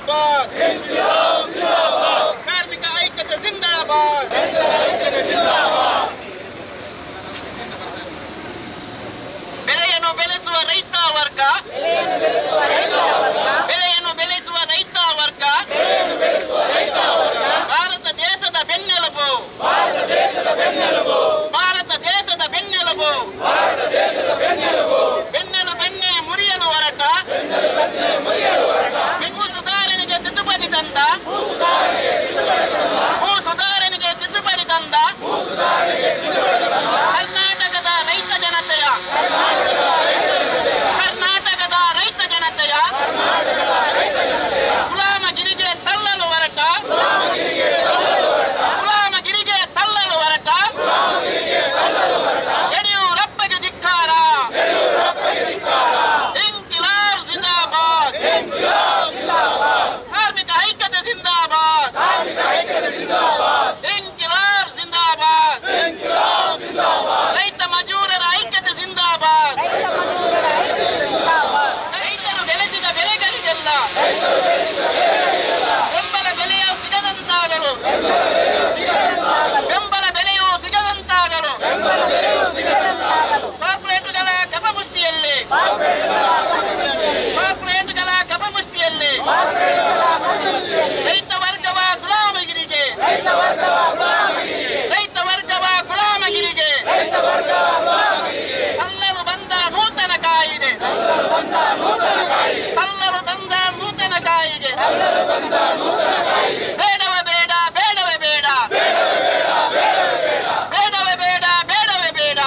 ಜಿಂದಾಬಾದ್ ಕಾರ್ಮಿಕ ಐಕ್ಯತೆ ಜಿಂದಾಬಾದ್ ಬೆಳೆಯನ್ನು ಬೆಳೆಸುವ ರೈತ ವರ್ಗ ಬೆಳೆಯನ್ನು ಬೆಳೆಸುವ ರೈತ ವರ್ಗ ಭಾರತ ದೇಶದ ಬೆನ್ನೆಲುಬು ಭಾರತ ದೇಶದ ಬೆನ್ನೆಲುಬು ಬೆನ್ನೆಲು ಬೆನ್ನೆ ಮುರಿಯಲು ಹೊರಟ ಭೂ ಸುಧಾರಣೆಗೆ ತಿದ್ದುಪಡಿ ತಂದ ಭೂ ಸುಧಾರಣೆಗೆ ತಿದ್ದುಪಡಿ ತಂದ ಕರ್ನಾಟಕದ ರೈತ ಜನತೆಯ ಕರ್ನಾಟಕದ ರೈತ ಜನತೆಯ ಗುಲಾಮಗಿರಿಗೆ ತಳ್ಳಲು ಹೊರಟ ಗುಲಾಮಗಿರಿಗೆ ತಳ್ಳಲು ಹೊರಟ ಯಡಿಯೂರಪ್ಪಗೆ ಧಿಕ್ಕಾರ ಇಂಕಿಲಾಬ್ ಜಿಂದಾಬಾದ್ ಕಾರ್ಮಿಕ ಐಕ್ಯತೆ ಜಿಂದಾಬಾದ್ ಇಂಕಿಲಾಬ್ ಜಿಂದಾಬಾದ್ ರೈತ ಮಜೂರರ ಐಕ್ಯತೆ ಜಿಂದಾಬಾದ್ ರೈತರು ಬೆಳೆಸಿದ ಬೆಳೆಗಳಿಗೆಲ್ಲ ಬೆಂಬಲ ಬೆಲೆಯು ಸಿಗದಂತಾಗಲು ಬೆಂಬಲ ಬೆಲೆಯು ಸಿಗದಂತಾಗಲು ಕಾರ್ಪೊರೇಟ್ಗಳ ಕಪಮುಷ್ಟಿಯಲ್ಲಿ ಕಾರ್ಪೊರೇಟ್ಗಳ ಕಪಮುಷ್ಟಿಯಲ್ಲಿ ರೈತ ವರ್ಗವ ಗುಲಾಮಗಿರಿಗೆ ರೈತ ವರ್ಗವ ಗುಲಾಮಗಿರಿಗೆ ಕಲ್ಲಲು ಬಂದ ನೂತನ ಕಾಯಿದೆ ಕಲ್ಲಲು ತಂದ ನೂತನ ಕಾಯಿಗೆ ಬೇಡವೇ ಬೇಡ ಬೇಡವೇ ಬೇಡ ಬೇಡವೇ ಬೇಡ ಬೇಡವೇ ಬೇಡ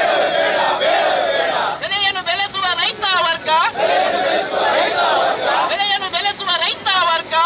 ಬೆಳೆಯನ್ನು ಬೆಳೆಸುವ ರೈತ ವರ್ಗ ಬೆಳೆಯನ್ನು ಬೆಳೆಸುವ ರೈತ ವರ್ಗ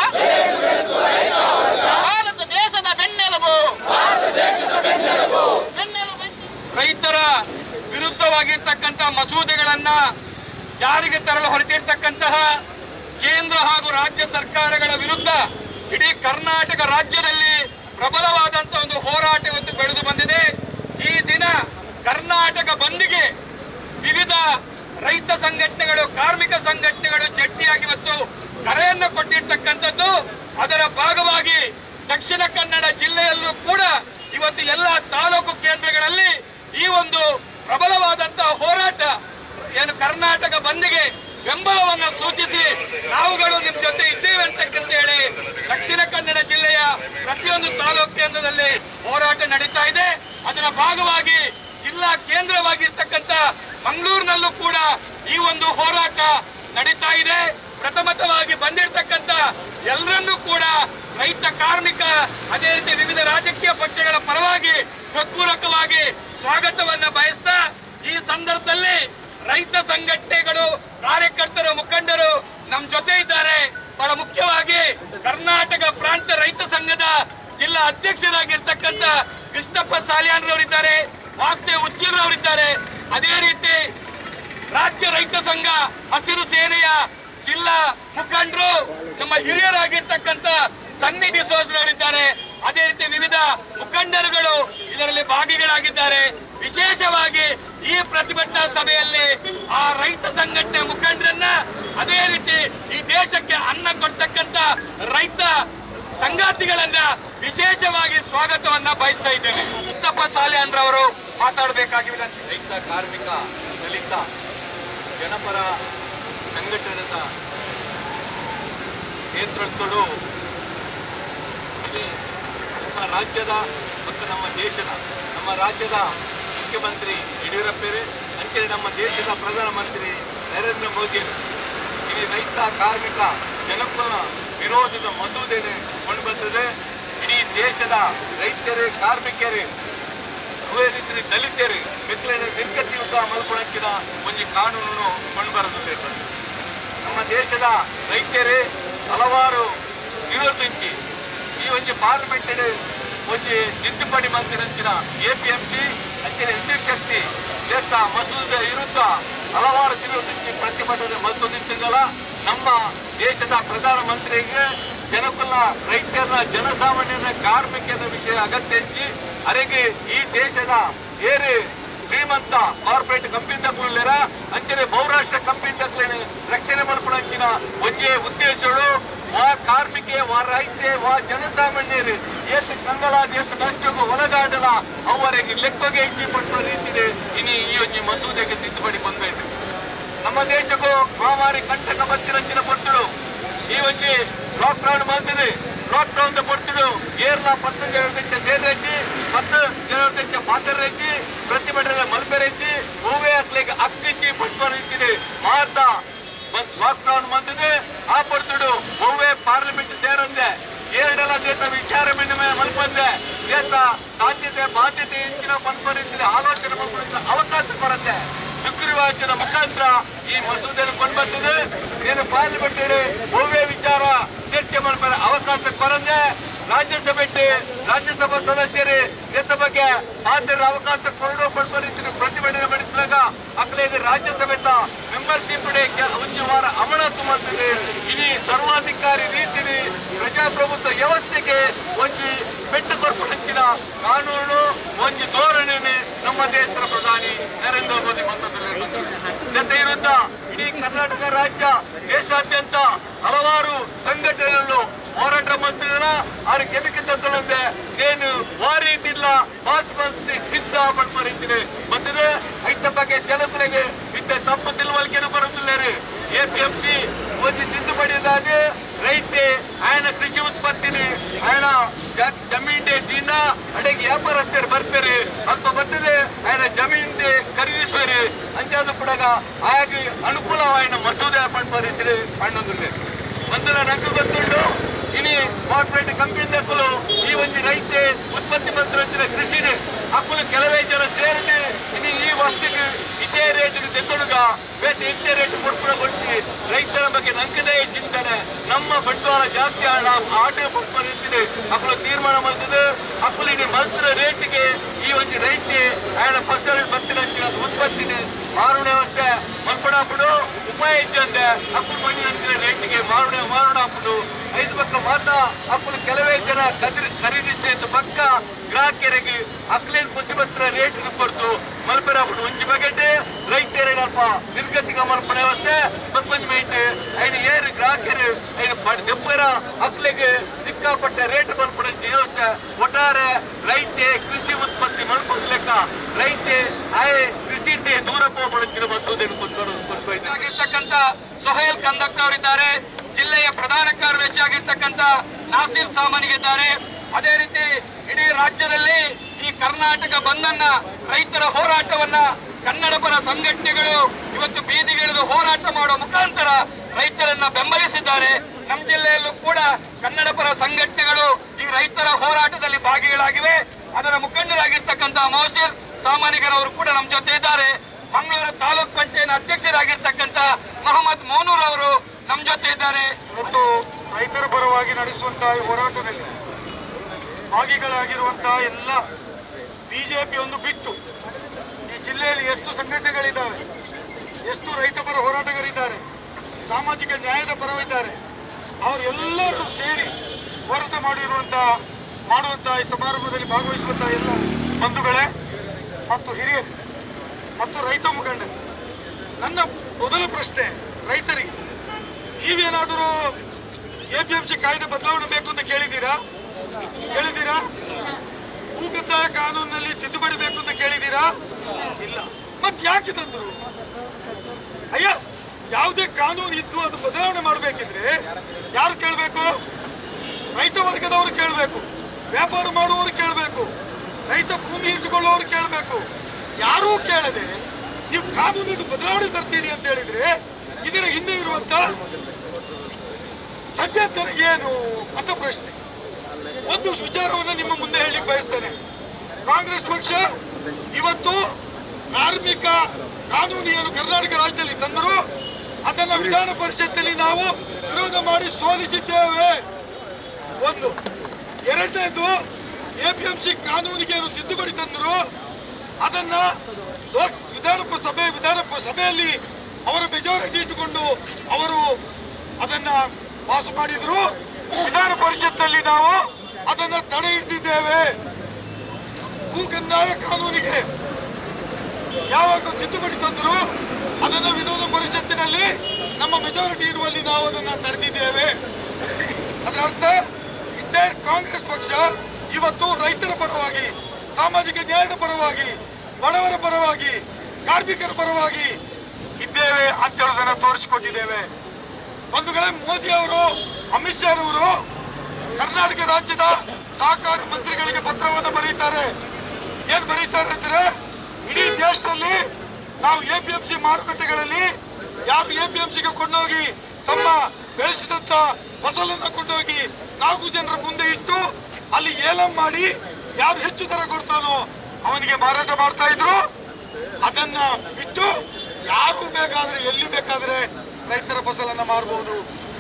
ಭಾರತ ದೇಶದ ಬೆನ್ನೆಲುಬು ಬೆನ್ನೆಲುಬು ಬೆನ್ನೆ- ರೈತರ ವಿರುದ್ಧವಾಗಿರ್ತಕ್ಕಂಥ ಮಸೂದೆಗಳನ್ನ ಜಾರಿಗೆ ತರಲು ಹೊರಟಿರ್ತಕ್ಕಂತಹ ಕೇಂದ್ರ ಹಾಗೂ ರಾಜ್ಯ ಸರ್ಕಾರಗಳ ವಿರುದ್ಧ ಇಡೀ ಕರ್ನಾಟಕ ರಾಜ್ಯದಲ್ಲಿ ಪ್ರಬಲವಾದಂತಹ ಒಂದು ಹೋರಾಟ ಇವತ್ತು ಬೆಳೆದು ಬಂದಿದೆ ಈ ದಿನ ಕರ್ನಾಟಕ ಬಂದ್ಗೆ ವಿವಿಧ ರೈತ ಸಂಘಟನೆಗಳು ಕಾರ್ಮಿಕ ಸಂಘಟನೆಗಳು ಜಂಟಿಯಾಗಿ ಇವತ್ತು ಕರೆಯನ್ನು ಕೊಟ್ಟಿರ್ತಕ್ಕಂಥದ್ದು ಅದರ ಭಾಗವಾಗಿ ದಕ್ಷಿಣ ಕನ್ನಡ ಜಿಲ್ಲೆಯಲ್ಲೂ ಕೂಡ ಇವತ್ತು ಎಲ್ಲ ತಾಲೂಕು ಕೇಂದ್ರಗಳಲ್ಲಿ ಈ ಒಂದು ಪ್ರಬಲವಾದಂತಹ ಹೋರಾಟ ಏನು ಕರ್ನಾಟಕ ಬಂದ್ಗೆ ಬೆಂಬಲವನ್ನ ಸೂಚಿಸಿ ನಾವುಗಳು ನಿಮ್ ಜೊತೆ ಇದ್ದೇವೆ ಅಂತಕ್ಕಂತ ಹೇಳಿ ದಕ್ಷಿಣ ಕನ್ನಡ ಜಿಲ್ಲೆಯ ಪ್ರತಿಯೊಂದು ತಾಲೂಕು ಕೇಂದ್ರದಲ್ಲಿ ಹೋರಾಟ ನಡೀತಾ ಇದೆ ಅದರ ಭಾಗವಾಗಿ ಜಿಲ್ಲಾ ಕೇಂದ್ರವಾಗಿರ್ತಕ್ಕಂಥ ಮಂಗಳೂರಿನಲ್ಲೂ ಕೂಡ ಈ ಒಂದು ಹೋರಾಟ ನಡೀತಾ ಇದೆ ಪ್ರಥಮತವಾಗಿ ಬಂದಿರತಕ್ಕಂತ ಎಲ್ಲರನ್ನೂ ಕೂಡ ರೈತ ಕಾರ್ಮಿಕ ಅದೇ ರೀತಿ ವಿವಿಧ ರಾಜಕೀಯ ಪಕ್ಷಗಳ ಪರವಾಗಿ ಹೃತ್ಪೂರ್ವಕವಾಗಿ ಸ್ವಾಗತವನ್ನ ಬಯಸ್ತಾ ಈ ಸಂದರ್ಭದಲ್ಲಿ ರೈತ ಸಂಘಟನೆಗಳು ಕಾರ್ಯಕರ್ತರು ಮುಖಂಡರು ನಮ್ ಜೊತೆ ಇದ್ದಾರೆ ಬಹಳ ಮುಖ್ಯವಾಗಿ ಕರ್ನಾಟಕ ಪ್ರಾಂತ ರೈತ ಸಂಘದ ಜಿಲ್ಲಾ ಅಧ್ಯಕ್ಷರಾಗಿರ್ತಕ್ಕಂಥ ಕೃಷ್ಣಪ್ಪ ಸಾಲಿಯಾನ್ರವರಿದ್ದಾರೆ ವಾಸುದೇವ್ ಉಚ್ಚಿಲ್ರವರಿದ್ದಾರೆ ಅದೇ ರೀತಿ ರಾಜ್ಯ ರೈತ ಸಂಘ ಹಸಿರು ಸೇನೆಯ ಜಿಲ್ಲಾ ಮುಖಂಡರು ನಮ್ಮ ಹಿರಿಯರಾಗಿರ್ತಕ್ಕಂಥ ಸನ್ನಿ ಡಿಸೋಸ್ರವರಿದ್ದಾರೆ ಅದೇ ರೀತಿ ವಿವಿಧ ಮುಖಂಡರುಗಳು ಇದರಲ್ಲಿ ಭಾಗಿಗಳಾಗಿದ್ದಾರೆ ವಿಶೇಷವಾಗಿ ಈ ಪ್ರತಿಭಟನಾ ಸಭೆಯಲ್ಲಿ ಆ ರೈತ ಸಂಘಟನೆ ಮುಖಂಡರನ್ನ ಅದೇ ರೀತಿ ಈ ದೇಶಕ್ಕೆ ಅನ್ನ ಕೊಡ್ತಕ್ಕಂಥ ರೈತ ಸಂಗಾತಿಗಳನ್ನ ವಿಶೇಷವಾಗಿ ಸ್ವಾಗತವನ್ನ ಬಯಸ್ತಾ ಇದ್ದೇನೆ ಕೃಷ್ಣಪ್ಪ ಸಾಲಿಯಾನ್ರವರು ಮಾತಾಡಬೇಕಾಗಿ ವಿನಂತಿ ರೈತ ಕಾರ್ಮಿಕ ದಲಿತ ಜನಪರ ಸಂಘಟನೆದ ನೇತೃತ್ವಗಳು ಇಲ್ಲಿ ನಮ್ಮ ರಾಜ್ಯದ ಮತ್ತು ನಮ್ಮ ದೇಶದ ನಮ್ಮ ರಾಜ್ಯದ ಮುಖ್ಯಮಂತ್ರಿ ಯಡಿಯೂರಪ್ಪರೇ ಅಂಚೆ ನಮ್ಮ ದೇಶದ ಪ್ರಧಾನಮಂತ್ರಿ ನರೇಂದ್ರ ಮೋದಿ ಇಲ್ಲಿ ರೈತ ಕಾರ್ಮಿಕ ಜನಪರ ವಿರೋಧದ ಮಸೂದೆನೆ ಕೊಂಡುಬಂದಿದೆ ಇಡೀ ದೇಶದ ರೈತರೇ ಕಾರ್ಮಿಕರೇ ಅದೇ ರೀತಿ ದಲಿತರು ಮಿಕ್ಲಿನ ನಿರ್ಗತಿಯುತ ಮಲ್ಪೊಳಕ್ಕಿನ ಒಂದು ಕಾನೂನು ಕೊಂಡುಬರುತ್ತದೆ ನಮ್ಮ ದೇಶದ ರೈತರೇ ಹಲವಾರು ವಿರೋಧಿಸಿ ಈ ಒಂದು ಪಾರ್ಲಿಮೆಂಟ್ ಒಂದು ತಿದ್ದುಪಡಿ ಮಂತ್ರಿನಂಚಿನ ಎಪಿಎಂಸಿ ಅಂಚಿನ ಶಕ್ತಿ ದೇಶ ಮಸೂದೆ ವಿರುದ್ಧ ಹಲವಾರು ವಿರೋಧಿಸಿ ಪ್ರತಿಭಟನೆ ಮಸೂದಿಸಿದಲ್ಲ ನಮ್ಮ ದೇಶದ ಪ್ರಧಾನಮಂತ್ರಿಗೆ ಜನಕುಲ ರೈತರ ಜನಸಾಮಾನ್ಯರ ಕಾರ್ಮಿಕರ ವಿಷಯ ಅಗತ್ಯ ಇಚ್ಚಿ ಅರೆಗೆ ಈ ದೇಶದ ಏರಿ ಶ್ರೀಮಂತ ಕಾರ್ಪೊರೇಟ್ ಕಂಪನಿ ತಕ್ಕಲಿರ ಅಂಚನೆ ಬಹುರಾಷ್ಟ್ರ ಕಂಪನಿ ತಕ್ಕಲೇನೆ ರಕ್ಷಣೆ ಮಲ್ಪಡಂಚಿನ ಒಂದೇ ಉದ್ದೇಶಗಳು ಆ ರೈತೆ ವಾ ಜನಸಾಮಾನ್ಯರು ಎಷ್ಟು ಕಂಗಲಾದ ಎಷ್ಟು ನಷ್ಟಕ್ಕೂ ಒಳಗಾಡಲ ಅವರಿಗೆ ಲೆಕ್ಕಗೆ ಇಚ್ಚಿ ಪಡುವ ರೀತಿಗೆ ಇನಿ ಈ ಒಂಜಿ ಮಸೂದೆಗೆ ತಿದ್ದುಪಡಿ ಬಂದೈತೆ ನಮ್ಮ ದೇಶಕ್ಕೂ ಮಹಾಮಾರಿ ಕಂಟಕ ಬತ್ತಿರಂಚಿನ ಪೊಟ್ಟುಡು ಈ ಒಂಜಿ ಲಾಕ್ ಡೌನ್ ಬಂದಿದೆ ಲಾಕ್ ಡೌನ್ ಪೊಟ್ಟುಡು ಏರ್ಲ ಪತ್ತು ಜನತೆಚ್ಚ ಸೇರೆಚ್ಚಿ ಪತ್ತು ಜನತೆಚ್ಚ ಪಾತ್ರರೆಚ್ಚಿ ಪ್ರತಿಭಟನೆ ಮಲ್ಪೆರೆಚ್ಚಿ ಹೂವೆ ಹಾಕ್ಲಿಕ್ಕೆ ಅಕ್ಕಿಚ್ಚಿ ಪುಷ್ಪ ರೀತಿದೆ ಮಹಾತ್ಮ ಲಾಕ್ ಡೌನ್ ಬಂದಿದೆ ಆ ಪಡ್ತುಡು ಹೂವೆ ಪಾರ್ಲಿಮೆಂಟ್ ಸೇರಂದೆ ಏರಡೆಲ್ಲ ದೇಶ ವಿಚಾರ ವಿನಿಮಯ ಮಲ್ಪಂದೆ ದೇಶ ಸಾಧ್ಯತೆ ಬಾಧ್ಯತೆ ಹೆಚ್ಚಿನ ಮಲ್ಪರಿಸಿದ ಆಲೋಚನೆ ಮಲ್ಪರಿಸಿದ ಅವಕಾಶ ಬರುತ್ತೆ ಸುಗ್ರೀವಾಜ್ಯದ ಮುಖಾಂತರ ಈ ಮಸೂದೆಯನ್ನು ಕೊಂಡ್ಬಂದಿದೆ ಏನು ಪಾರ್ಲಿಮೆಂಟ್ ಹೂವೆ ವಿಚಾರ ಚರ್ಚೆ ಮಲ್ಪರ ಅವಕಾಶ ಬರಂದೆ ರಾಜ್ಯಸಭೆ ರಾಜ್ಯಸಭಾ ಸದಸ್ಯರು ಎತ್ತ ಬಗ್ಗೆ ಹಾಜರ ಅವಕಾಶ ಕೊರಡು ಪಡ್ಬರಿಸಿದ ಪ್ರತಿಭಟನೆ ನಡೆಸಿದಾಗ ಅಕ್ಕಲೇಗೆ ರಾಜ್ಯಸಭೆ ಮೆಂಬರ್ಶಿಪ್ ಒಂದು ವಾರ ಅಮಣ ತುಂಬುತ್ತದೆ ಇಡೀ ಸರ್ವಾಧಿಕಾರಿ ರೀತಿಲಿ ಪ್ರಜಾಪ್ರಭುತ್ವ ವ್ಯವಸ್ಥೆಗೆ ಒಂದು ಪೆಟ್ಟು ಕೊರ್ಪಡಿಸಿದ ಕಾನೂನು ಒಂದು ಧೋರಣೆನೆ ನಮ್ಮ ದೇಶದ ಪ್ರಧಾನಿ ನರೇಂದ್ರ ಮೋದಿ ಬಂದದಲ್ಲಿ ಜೊತೆ ವಿರುದ್ಧ ಇಡೀ ಕರ್ನಾಟಕ ರಾಜ್ಯ ದೇಶಾದ್ಯಂತ ಹಲವಾರು ಸಂಘಟನೆಗಳು ಹೋರಾಟ ಮಂತ್ರಿಗಳ ಅವ್ರ ಕೆಮಿಕಲ್ ತಂತ್ರದಂತೆ ಏನು ವಾರೀತಿಲ್ಲ ಪಾಸ್ ಮಂತ್ರಿ ಸಿದ್ಧ ಪಡ್ಮರಿಸಿದೆ ಬಂದಿದೆ ಐತ ಬಗ್ಗೆ ಜನತೆಗೆ ಇಂಥ ತಪ್ಪು ತಿಳುವಳಿಕೆನೂ ಬರುತ್ತಿಲ್ಲ ಎಪಿಎಂಸಿ ಒಂದು ತಿದ್ದುಪಡಿದಾಗ ರೈತೆ ఆయన ಕೃಷಿ ಉತ್ಪತ್ತಿನಿ ఆయన ಜ- ಜಮೀನ್ದೆ ದಿನ ಅಡೆಗೆ ವ್ಯಾಪಾರಸ್ಥರು ಬರ್ತಾರೆ ಅಂತ ಬಂದಿದೆ ఆయన ಜಮೀನ್ದೆ ಖರೀದಿಸುವರಿ ಅಂಚಾದ ಕೂಡ ಹಾಗೆ ಅನುಕೂಲವಾಯಿನ ಮಸೂದೆ ಪಡ್ಮರಿಸಿದೆ ಅಣ್ಣಂದ್ರೆ ಒಂದು ನಂಗೆ ಗೊತ್ತುಂಟು ಇನಿ ಕಾರ್ಪೊರೇಟ್ ಕಂಪನಿ ದಕ್ಕಲು ಈ ಒಂದು ರೈತೆ ಉತ್ಪತ್ತಿ ಮಂತ್ರ ಕೃಷಿನೇ ಅಕ್ಕಲು ಕೆಲವೇ ಜನ ಸೇರಿದೆ ಇನಿ ಈ ವಸ್ತುಗೆ ಇದೇ ರೇಟಿಗೆ ತೆಗೊಳುಗ ಬೇರೆ ಇದೇ ರೇಟ್ ಕೊಡ್ಪುರ ಕೊಡ್ತಿ ರೈತರ ಬಗ್ಗೆ ನಂಗದೇ ಚಿಂತನೆ ನಮ್ಮ ಬಂಡವಾಳ ಜಾಸ್ತಿ ಹಣ ಆಟ ಪಡ್ಕೊಂಡಿರ್ತೀನಿ ಅಕ್ಕಲು ತೀರ್ಮಾನ ಮಾಡಿದೆ ಅಕ್ಕಲು ಇಡೀ ಮಂತ್ರ ರೇಟಿಗೆ ಈ ಒಂದು ರೈತೆ ఆయన ಫಸಲ್ ಬತ್ತಿನ ಉತ್ಪತ್ತಿನಿ ಮಾರುಣ ವ್ಯವಸ್ಥೆ ಮಲ್ಪಡಾಪುಡು ಉಪಾಯ ಇದ್ದಂತೆ ಅಕ್ಕಲು ಮಣ್ಣಿ ಅಂತಿನ ರೇಟಿಗೆ ಮಾರುಣ ಮಾರುಣಾಪುಡು ಐದು ಪಕ್ಕ ಮಾತ ಅಕ್ಕಲು ಕೆಲವೇ ಜನ ಕದಿರಿ ಖರೀದಿಸಿ ಅಂತ ಪಕ್ಕ ಗ್ರಾಹಕರಿಗೆ ಅಕ್ಲೇನ್ ಪುಷ್ಪತ್ರ ರೇಟ್ ಕೊಡ್ತು ಮಲ್ಪೆರಾಪುಡು ಒಂಜಿ ಬಗೆಟ್ ರೈತರೇನಪ್ಪ ನಿರ್ಗತಿಕ ಮಲ್ಪನೆ ವ್ಯವಸ್ಥೆ ಮಲ್ಪಂಜ್ಮೆಂಟ್ ಐನ ಏರು ಗ್ರಾಹಕರು ಐನ ದೆಪ್ಪರ ಅಕ್ಲಿಗೆ ಸಿಕ್ಕಾಪಟ್ಟೆ ರೇಟ್ ಮಲ್ಪಡೆ ವ್ಯವಸ್ಥೆ ಒಟ್ಟಾರೆ ರೈತೆ ಕೃಷಿ ಉತ್ಪತ್ತಿ ಮಲ್ಪದ ಲೆಕ್ಕ ರೈತೆ ಆಯೆ ಕೃಷಿ ದೂರ ಹೋಗ್ಬಿಡುತ್ತಿರೋ ಮಸೂದೆಯನ್ನು ಕೊಂಡ್ಕೊಂಡು ಕೊಂಡ್ಕೊಯ್ತು ಆಗಿರ್ತಕ್ಕಂಥ ಸೊಹೇಲ್ ಕಂದಕ್ಟ್ ಅವರಿದ್ದಾರೆ ಜಿಲ್ಲೆಯ ಪ್ರಧಾನ ಕಾರ್ಯದರ್ಶಿ ಆಗಿರ್ತಕ್ಕಂಥ ನಾಸೀರ್ ಸಾಮಾನಿಗೆ ಇದ್ದಾರೆ ಅದೇ ರೀತಿ ಇಡೀ ರಾಜ್ಯದಲ್ಲಿ ಈ ಕರ್ನಾಟಕ ಬಂದನ್ನ ರೈತರ ಹೋರಾಟವನ್ನ ಕನ್ನಡ ಪರ ಸಂಘಟನೆಗಳು ಇವತ್ತು ಬೀದಿಗಿಳಿದು ಹೋರಾಟ ಮಾಡುವ ಮುಖಾಂತರ ರೈತರನ್ನ ಬೆಂಬಲಿಸಿದ್ದಾರೆ ನಮ್ಮ ಜಿಲ್ಲೆಯಲ್ಲೂ ಕೂಡ ಕನ್ನಡ ಪರ ಸಂಘಟನೆಗಳು ಈ ರೈತರ ಹೋರಾಟದಲ್ಲಿ ಭಾಗಿಗಳಾಗಿವೆ ಅದರ ಮುಖಂಡರಾಗಿರ್ತಕ್ಕಂಥ ಮೋಸಿರ್ ಸಾಮಾನಿಗರವರು ಕೂಡ ನಮ್ಮ ಜೊತೆ ಇದ್ದಾರೆ ಮಂಗಳೂರು ತಾಲೂಕ್ ಪಂಚಾಯತ್ ಅಧ್ಯಕ್ಷರಾಗಿರ್ತಕ್ಕಂಥ ಮಹಮ್ಮದ್ ಮೋನೂರ್ ಅವರು ನಮ್ಮ ಜೊತೆ ಇದ್ದಾರೆ ಮತ್ತು ರೈತರ ಪರವಾಗಿ ನಡೆಸುವಂತಹ ಈ ಹೋರಾಟದಲ್ಲಿ ಭಾಗಿಗಳಾಗಿರುವಂತಹ ಎಲ್ಲ ಬಿಜೆಪಿ ಒಂದು ಬಿಟ್ಟು ಈ ಜಿಲ್ಲೆಯಲ್ಲಿ ಎಷ್ಟು ಸಂಘಟನೆಗಳಿದ್ದಾವೆ ಎಷ್ಟು ರೈತ ಪರ ಹೋರಾಟಗಾರಿದ್ದಾರೆ ಸಾಮಾಜಿಕ ನ್ಯಾಯದ ಪರವಿದ್ದಾರೆ ಅವರೆಲ್ಲರೂ ಸೇರಿ ಹೋರಾಟ ಮಾಡಿರುವಂತಹ ಮಾಡುವಂತಹ ಈ ಸಮಾರಂಭದಲ್ಲಿ ಭಾಗವಹಿಸುವಂತಹ ಎಲ್ಲ ಬಂಧುಗಳೇ ಮತ್ತು ಹಿರಿಯರು ಮತ್ತು ರೈತ ಮುಖಂಡರು ನನ್ನ ಮೊದಲ ಪ್ರಶ್ನೆ ರೈತರಿಗೆ ನೀವೇನಾದರೂ ಎಪಿಎಂಸಿ ಕಾಯ್ದೆ ಬದಲಾವಣೆ ಬೇಕು ಅಂತ ಕೇಳಿದ್ದೀರಾ ಕೇಳಿದ್ದೀರಾ ಭೂಗಂದಾಯ ಕಾನೂನಿನಲ್ಲಿ ತಿದ್ದುಪಡಿ ಬೇಕು ಅಂತ ಕೇಳಿದ್ದೀರಾ ಇಲ್ಲ ಮತ್ ಯಾಕೆ ತಂದ್ರು ಅಯ್ಯ ಯಾವುದೇ ಕಾನೂನು ಇದ್ದು ಅದು ಬದಲಾವಣೆ ಮಾಡಬೇಕಿದ್ರೆ ಯಾರು ಕೇಳಬೇಕು ರೈತ ವರ್ಗದವರು ಕೇಳಬೇಕು ವ್ಯಾಪಾರ ಮಾಡುವವರು ಕೇಳಬೇಕು ರೈತ ಭೂಮಿ ಇಟ್ಟುಕೊಳ್ಳುವವರು ಕೇಳಬೇಕು ಯಾರೂ ಕೇಳದೆ ನೀವು ಕಾನೂನಿದು ಬದಲಾವಣೆ ತರ್ತೀರಿ ಅಂತ ಹೇಳಿದ್ರೆ ಇದರ ಹಿಂದೆ ಇರುವಂತ ಷಡ್ಯಂತರ ಏನು ಅಂತ ಪ್ರಶ್ನೆ ಒಂದು ವಿಚಾರವನ್ನು ನಿಮ್ಮ ಮುಂದೆ ಹೇಳಲಿಕ್ಕೆ ಬಯಸ್ತೇನೆ ಕಾಂಗ್ರೆಸ್ ಪಕ್ಷ ಇವತ್ತು ಕಾರ್ಮಿಕ ಕಾನೂನು ಏನು ಕರ್ನಾಟಕ ರಾಜ್ಯದಲ್ಲಿ ತಂದರು ಅದನ್ನು ವಿಧಾನ ಪರಿಷತ್ತಲ್ಲಿ ನಾವು ವಿರೋಧ ಮಾಡಿ ಸೋಲಿಸಿದ್ದೇವೆ ಒಂದು ಎರಡನೇದು ಎಪಿಎಂಸಿ ಕಾನೂನಿಗೆ ಏನು ತಿದ್ದುಪಡಿ ತಂದರು ಅದನ್ನ ಲೋಕ್ ವಿಧಾನ ಪ- ಸಭೆ ವಿಧಾನ ಪ- ಸಭೆಯಲ್ಲಿ ಅವರ ಮೆಜಾರಿಟಿ ಇಟ್ಟುಕೊಂಡು ಅವರು ಅದನ್ನ ಪಾಸ್ ಮಾಡಿದ್ರು ವಿಧಾನ ಪರಿಷತ್ನಲ್ಲಿ ನಾವು ಅದನ್ನ ತಡೆ ಹಿಡಿದಿದ್ದೇವೆ ಭೂ ಕಂದಾಯ ಕಾನೂನಿಗೆ ಯಾವಾಗ ತಿದ್ದುಪಡಿ ತಂದರು ಅದನ್ನು ವಿರೋಧ ಪರಿಷತ್ತಿನಲ್ಲಿ ನಮ್ಮ ಮೆಜಾರಿಟಿ ಇರುವಲ್ಲಿ ನಾವು ಅದನ್ನ ತಡೆದಿದ್ದೇವೆ ಅದರ ಅರ್ಥ ಇದೇ ಕಾಂಗ್ರೆಸ್ ಪಕ್ಷ ಇವತ್ತು ರೈತರ ಪರವಾಗಿ ಸಾಮಾಜಿಕ ನ್ಯಾಯದ ಪರವಾಗಿ ಬಡವರ ಪರವಾಗಿ ಕಾರ್ಮಿಕರ ಪರವಾಗಿ ಇದ್ದೇವೆ ಅಂತ ಹೇಳೋದನ್ನ ತೋರಿಸಿಕೊಟ್ಟಿದ್ದೇವೆ ಬಂಧುಗಳೇ ಮೋದಿ ಅವರು ಅಮಿತ್ ಶಾ ಅವರು ಕರ್ನಾಟಕ ರಾಜ್ಯದ ಸಹಕಾರ ಮಂತ್ರಿಗಳಿಗೆ ಪತ್ರವನ್ನು ಬರೀತಾರೆ ಏನ್ ಬರೀತಾರೆ ಅಂದ್ರೆ ಇಡೀ ದೇಶದಲ್ಲಿ ನಾವು ಎಪಿಎಂಸಿ ಮಾರುಕಟ್ಟೆಗಳಲ್ಲಿ ಯಾರು ಎಪಿಎಂಸಿಗೆ ಕೊಂಡೋಗಿ ತಮ್ಮ ಬೆಳೆಸಿದಂತ ಫಸಲನ್ನ ಕೊಂಡೋಗಿ ನಾಲ್ಕು ಜನರ ಮುಂದೆ ಇಟ್ಟು ಅಲ್ಲಿ ಏಲಂ ಮಾಡಿ ಯಾರು ಹೆಚ್ಚು ದರ ಕೊಡ್ತಾನೋ ಅವನಿಗೆ ಮಾರಾಟ ಮಾಡ್ತಾ ಇದ್ರು ಅದನ್ನ ಬಿಟ್ಟು ಯಾರು ಬೇಕಾದ್ರೆ ಎಲ್ಲಿ ಬೇಕಾದ್ರೆ ರೈತರ ಫಸಲನ್ನ ಮಾರಬಹುದು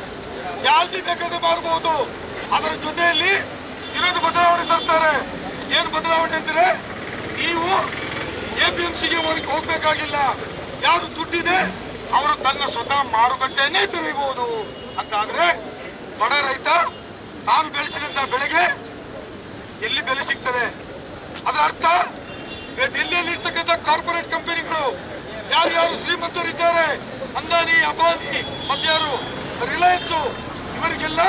ಎಲ್ಲಿ ಬೇಕಾದ್ರೆ ಮಾರಬಹುದು ಅದರ ಜೊತೆಯಲ್ಲಿ ಇನ್ನೊಂದು ಬದಲಾವಣೆ ತರ್ತಾರೆ ಏನು ಬದಲಾವಣೆ ಅಂದ್ರೆ ನೀವು ಎಪಿಎಂಸಿಗೆ ಹೋಗ್ಬೇಕಾಗಿಲ್ಲ ಯಾರು ದುಡ್ಡಿದೆ ಅವರು ತನ್ನ ಸ್ವತಃ ಮಾರುಕಟ್ಟೆಯನ್ನೇ ತೆರೆಯಬಹುದು ಅಂತಾದ್ರೆ ಬಡ ರೈತ ತಾನು ಬೆಳೆಸಿದಂತ ಬೆಳೆಗೆ ಎಲ್ಲಿ ಬೆಲೆ ಸಿಗ್ತದೆ ಅದರ ಅರ್ಥ ಡೆಲ್ಲಿಯಲ್ಲಿ ಇರ್ತಕ್ಕಂಥ ಕಾರ್ಪೊರೇಟ್ ಕಂಪನಿಗಳು ಯಾರ್ಯಾರು ಶ್ರೀಮಂತರಿದ್ದಾರೆ ಅಂದಾನಿ ಅಂಬಾನಿ ಮತ್ತಾರು ರಿಲಯನ್ಸ್ ಇವರಿಗೆಲ್ಲ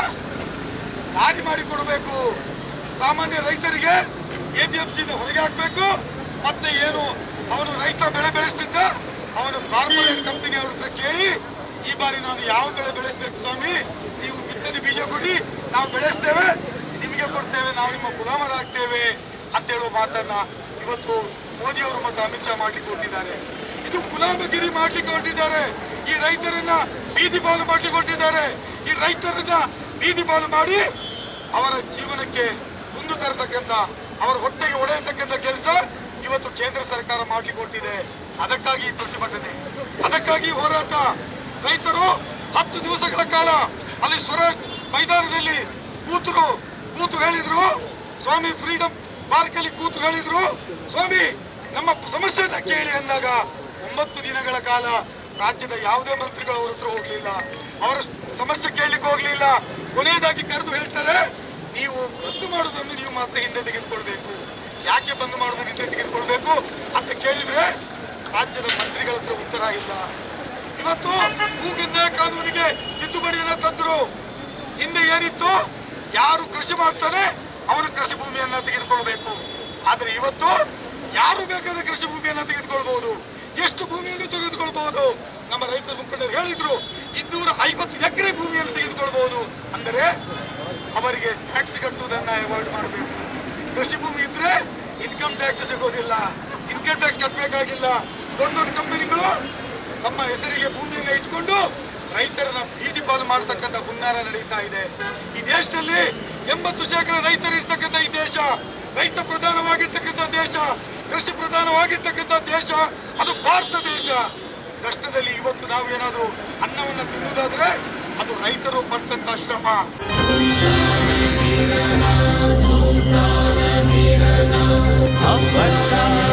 ದಾರಿ ಮಾಡಿ ಕೊಡಬೇಕು ಸಾಮಾನ್ಯ ರೈತರಿಗೆ ಎಪಿಎಂಸಿ ಹೊರಗೆ ಹಾಕಬೇಕು ಮತ್ತೆ ಏನು ಅವನು ರೈತ ಬೆಳೆ ಬೆಳೆಸ್ತಿದ್ದ ಅವನು ಕಾರ್ಪೊರೇಟ್ ಕಂಪನಿ ಅವ್ರ ಹತ್ರ ಕೇಳಿ ಈ ಬಾರಿ ನಾನು ಯಾವ ಬೆಳೆ ಬೆಳೆಸಬೇಕು ಸ್ವಾಮಿ ನೀವು ಬಿತ್ತನೆ ಬೀಜ ಕೊಡಿ ನಾವು ಬೆಳೆಸ್ತೇವೆ ನಿಮಗೆ ಕೊಡ್ತೇವೆ ನಾವು ನಿಮ್ಮ ಗುಲಾಮರಾಗ್ತೇವೆ ಅಂತ ಹೇಳುವ ಮಾತನ್ನ ಇವತ್ತು ಮೋದಿ ಅವರು ಮತ್ತು ಅಮಿತ್ ಶಾ ಮಾಡ್ಲಿಕ್ಕೆ ಹೊರಟಿದ್ದಾರೆ ಇದು ಗುಲಾಮಗಿರಿ ಮಾಡ್ಲಿಕ್ಕೆ ಹೊರಟಿದ್ದಾರೆ ಈ ರೈತರನ್ನ ಬೀದಿ ಪಾಲು ಮಾಡ್ಲಿಕ್ಕೆ ಹೊರಟಿದ್ದಾರೆ ಈ ರೈತರನ್ನ ಬೀದಿ ಪಾಲು ಮಾಡಿ ಅವರ ಜೀವನಕ್ಕೆ ಮುಂದೆ ತರತಕ್ಕಂತ ಅವರ ಹೊಟ್ಟೆಗೆ ಒಡೆಯತಕ್ಕಂತ ಕೆಲಸ ಇವತ್ತು ಕೇಂದ್ರ ಸರ್ಕಾರ ಮಾಡ್ಲಿಕ್ಕೆ ಹೊರಟಿದೆ ಅದಕ್ಕಾಗಿ ಈ ಪ್ರತಿಭಟನೆ ಅದಕ್ಕಾಗಿ ಈ ಹೋರಾಟ ರೈತರು ಹತ್ತು ದಿವಸಗಳ ಕಾಲ ಅಲ್ಲಿ ಸ್ವರಾಜ್ ಮೈದಾನದಲ್ಲಿ ಕೂತರು ಕೂತು ಹೇಳಿದ್ರು ಸ್ವಾಮಿ ಫ್ರೀಡಂ ಪಾರ್ಕ್ ಅಲ್ಲಿ ಕೂತು ಹೇಳಿದ್ರು ಸ್ವಾಮಿ ನಮ್ಮ ಸಮಸ್ಯೆಯನ್ನ ಕೇಳಿ ಅಂದಾಗ ಒಂಬತ್ತು ದಿನಗಳ ಕಾಲ ರಾಜ್ಯದ ಯಾವುದೇ ಮಂತ್ರಿಗಳು ಅವ್ರ ಹತ್ರ ಹೋಗ್ಲಿಲ್ಲ ಅವರ ಸಮಸ್ಯೆ ಕೇಳಲಿಕ್ಕೆ ಹೋಗ್ಲಿಲ್ಲ ಕೊನೆಯದಾಗಿ ಕರೆದು ಹೇಳ್ತಾರೆ ನೀವು ಬಂದ್ ಮಾಡೋದನ್ನು ನೀವು ಮಾತ್ರ ಹಿಂದೆ ತೆಗೆದುಕೊಳ್ಬೇಕು ಯಾಕೆ ಬಂದ್ ಮಾಡೋದನ್ನು ಹಿಂದೆ ತೆಗೆದುಕೊಳ್ಬೇಕು ಅಂತ ಕೇಳಿದ್ರೆ ರಾಜ್ಯದ ಮಂತ್ರಿಗಳ ಹತ್ರ ಉತ್ತರ ಇಲ್ಲ ಇವತ್ತು ಭೂಗಂಧ ಕಾನೂನಿಗೆ ತಿದ್ದುಪಡಿಯನ್ನ ತಂದ್ರು ಹಿಂದೆ ಏನಿತ್ತು ಯಾರು ಕೃಷಿ ಮಾಡ್ತಾನೆ ಅವನು ಕೃಷಿ ಭೂಮಿಯನ್ನ ತೆಗೆದುಕೊಳ್ಬೇಕು ಆದ್ರೆ ಇವತ್ತು ಯಾರು ಬೇಕಾದ್ರೆ ಕೃಷಿ ಭೂಮಿಯನ್ನ ತೆಗೆದುಕೊಳ್ಬಹುದು ಎಷ್ಟು ಭೂಮಿಯನ್ನು ತೆಗೆದುಕೊಳ್ಬಹುದು ನಮ್ಮ ರೈತ ಮುಖಂಡರು ಹೇಳಿದ್ರು ಇನ್ನೂರ ಐವತ್ತು ಎಕರೆ ಭೂಮಿಯನ್ನು ತೆಗೆದುಕೊಳ್ಬಹುದು ಅಂದರೆ ಅವರಿಗೆ ಟ್ಯಾಕ್ಸ್ ಕಟ್ಟುವುದನ್ನ ಅವಾಯ್ಡ್ ಮಾಡಬೇಕು ಕೃಷಿ ಭೂಮಿ ಇದ್ರೆ ಇನ್ಕಮ್ ಟ್ಯಾಕ್ಸ್ ಸಿಗೋದಿಲ್ಲ ಇನ್ಕಮ್ ಟ್ಯಾಕ್ಸ್ ಕಟ್ಟಬೇಕಾಗಿಲ್ಲ ದೊಡ್ಡ ದೊಡ್ಡ ಕಂಪನಿಗಳು ತಮ್ಮ ಹೆಸರಿಗೆ ಭೂಮಿಯನ್ನ ಇಟ್ಕೊಂಡು ರೈತರನ್ನ ಬೀದಿ ಪಾಲು ಮಾಡತಕ್ಕಂತ ಹುನ್ನಾರ ನಡೀತಾ ಇದೆ ಈ ದೇಶದಲ್ಲಿ ಎಂಬತ್ತು ಶೇಕಡ ರೈತರು ಇರ್ತಕ್ಕಂಥ ಈ ದೇಶ ರೈತ ಪ್ರಧಾನವಾಗಿರ್ತಕ್ಕಂಥ ದೇಶ ಕೃಷಿ ಪ್ರಧಾನವಾಗಿರ್ತಕ್ಕಂಥ ದೇಶ ಅದು ಭಾರತ ದೇಶ ಕಷ್ಟದಲ್ಲಿ ಇವತ್ತು ನಾವು ಏನಾದರೂ ಅನ್ನವನ್ನ ತಿನ್ನುವುದಾದ್ರೆ ಅದು ರೈತರು ಪಟ್ಟಂತ ಶ್ರಮ ಭದ್ರಾಯ